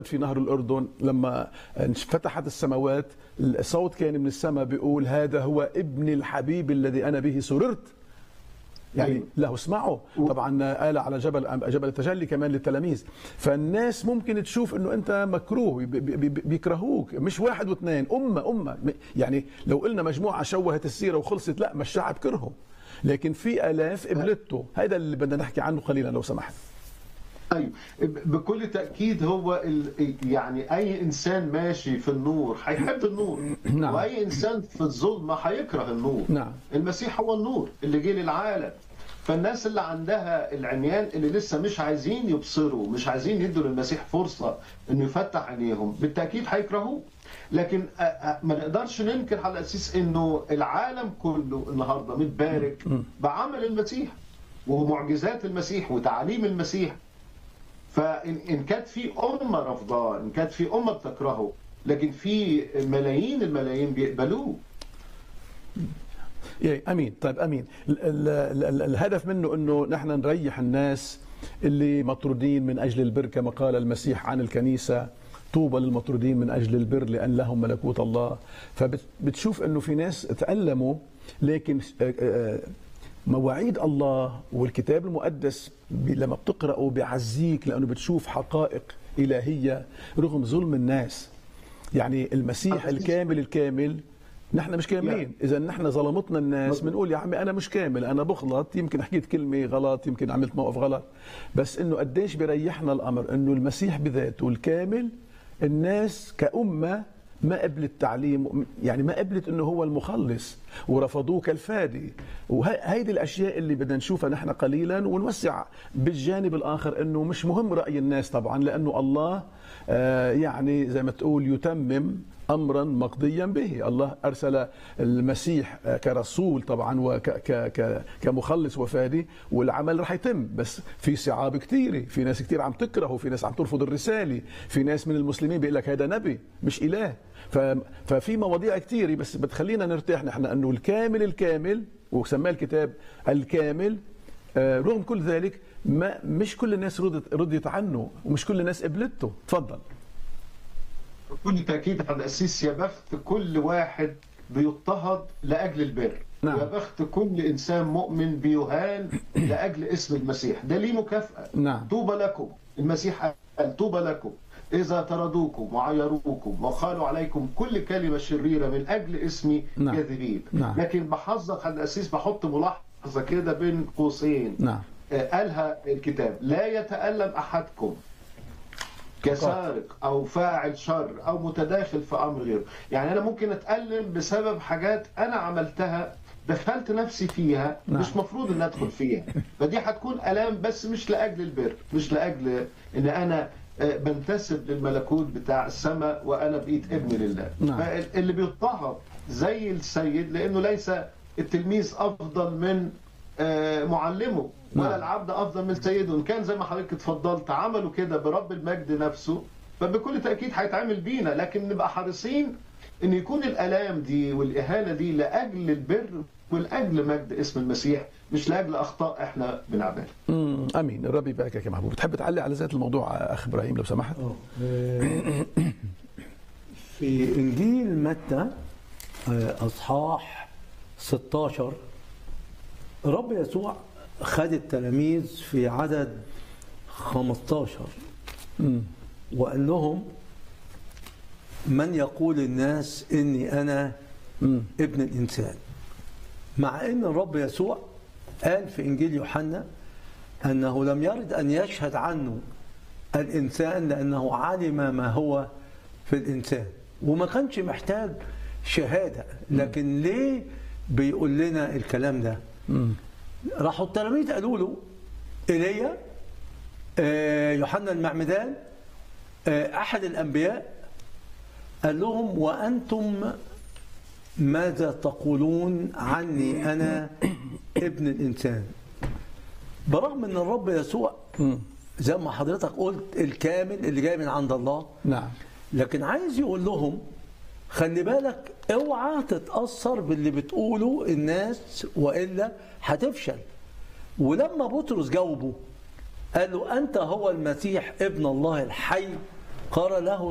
في نهر الأردن لما فتحت السماوات الصوت كان من السماء بيقول هذا هو ابن الحبيب الذي أنا به سررت يعني أيوة. له اسمعوا طبعا قال على جبل جبل التجلي كمان للتلاميذ فالناس ممكن تشوف انه انت مكروه بي- بي- بي- بيكرهوك مش واحد واثنين امه امه يعني لو قلنا مجموعه شوهت السيره وخلصت لا ما الشعب كرهه لكن في الاف قبلته هذا اللي بدنا نحكي عنه قليلا لو سمحت ايوه بكل تاكيد هو ال... يعني اي انسان ماشي في النور هيحب النور نعم. واي انسان في الظلمه هيكره النور نعم. المسيح هو النور اللي جه للعالم فالناس اللي عندها العميان اللي لسه مش عايزين يبصروا مش عايزين يدوا للمسيح فرصه انه يفتح عينيهم بالتاكيد هيكرهوه لكن أ- أ- ما نقدرش ننكر على اساس انه العالم كله النهارده متبارك بعمل المسيح ومعجزات المسيح وتعاليم المسيح فان إن كانت في امه رافضاه ان كانت في امه بتكرهه لكن في ملايين الملايين بيقبلوه إيه امين طيب امين ال ال ال ال الهدف منه انه نحن نريح الناس اللي مطرودين من اجل البر كما قال المسيح عن الكنيسه طوبى للمطرودين من اجل البر لان لهم ملكوت الله فبتشوف انه في ناس تالموا لكن آه، آه، مواعيد الله والكتاب المقدس بي- لما بتقراه بيعزيك لانه بتشوف حقائق الهيه رغم ظلم الناس يعني المسيح الكامل الكامل نحن مش كاملين اذا نحن ظلمتنا الناس مظبوط. بنقول يا عمي انا مش كامل انا بغلط يمكن حكيت كلمه غلط يمكن عملت موقف غلط بس انه قديش بيريحنا الامر انه المسيح بذاته الكامل الناس كأمة ما قبلت تعليم يعني ما قبلت انه هو المخلص ورفضوه كالفادي وهيدي الاشياء اللي بدنا نشوفها نحن قليلا ونوسع بالجانب الاخر انه مش مهم راي الناس طبعا لانه الله آه، يعني زي ما تقول يتمم امرا مقضيا به الله ارسل المسيح آه، كرسول طبعا وكمخلص وفادي والعمل رح يتم بس في صعاب كثيره في ناس كثير عم تكرهه في ناس عم ترفض الرساله في ناس من المسلمين بيقول لك هذا نبي مش اله ف- ففي مواضيع كثيره بس بتخلينا نرتاح نحن انه الكامل الكامل وسماه الكتاب الكامل آه، رغم كل ذلك ما مش كل الناس رضت رضيت عنه ومش كل الناس قبلته تفضل بكل تاكيد على اساس يا بخت كل واحد بيضطهد لاجل البر نعم. يا بخت كل انسان مؤمن بيهان لاجل اسم المسيح ده ليه مكافاه نعم. طوبى لكم المسيح قال طوبى لكم اذا طردوكم وعيروكم وقالوا عليكم كل كلمه شريره من اجل اسمي نعم. كاذبين نعم. لكن بحذر على اساس بحط ملاحظه كده بين قوسين نعم آه، قالها الكتاب لا يتألم أحدكم كسارق أو فاعل شر أو متداخل في أمر غيره يعني أنا ممكن أتألم بسبب حاجات أنا عملتها دخلت نفسي فيها نعم. مش مفروض ان ادخل فيها فدي هتكون الام بس مش لاجل البر مش لاجل ان انا آه، بنتسب للملكوت بتاع السماء وانا بقيت ابن لله نعم. فاللي بيضطهد زي السيد لانه ليس التلميذ افضل من آه، معلمه ولا نعم. العبد افضل من سيده ان كان زي ما حضرتك اتفضلت عملوا كده برب المجد نفسه فبكل تاكيد هيتعمل بينا لكن نبقى حريصين ان يكون الالام دي والاهانه دي لاجل البر ولاجل مجد اسم المسيح مش لاجل اخطاء احنا بنعملها امم امين الرب يباركك يا محبوب بتحب تعلق على ذات الموضوع اخ ابراهيم لو سمحت آه، في انجيل متى آه، اصحاح 16 رب يسوع خد التلاميذ في عدد 15 امم وقال لهم من يقول الناس اني انا امم ابن الانسان مع ان الرب يسوع قال في انجيل يوحنا انه لم يرد ان يشهد عنه الانسان لانه علم ما هو في الانسان وما كانش محتاج شهاده لكن ليه بيقول لنا الكلام ده امم راحوا التلاميذ قالوا له ايليا آه، يوحنا المعمدان آه، احد الانبياء قال لهم وانتم ماذا تقولون عني انا ابن الانسان برغم ان الرب يسوع امم زي ما حضرتك قلت الكامل اللي جاي من عند الله نعم لكن عايز يقول لهم خلي بالك اوعى تتاثر باللي بتقوله الناس والا هتفشل ولما بطرس جاوبه قال له انت هو المسيح ابن الله الحي قال له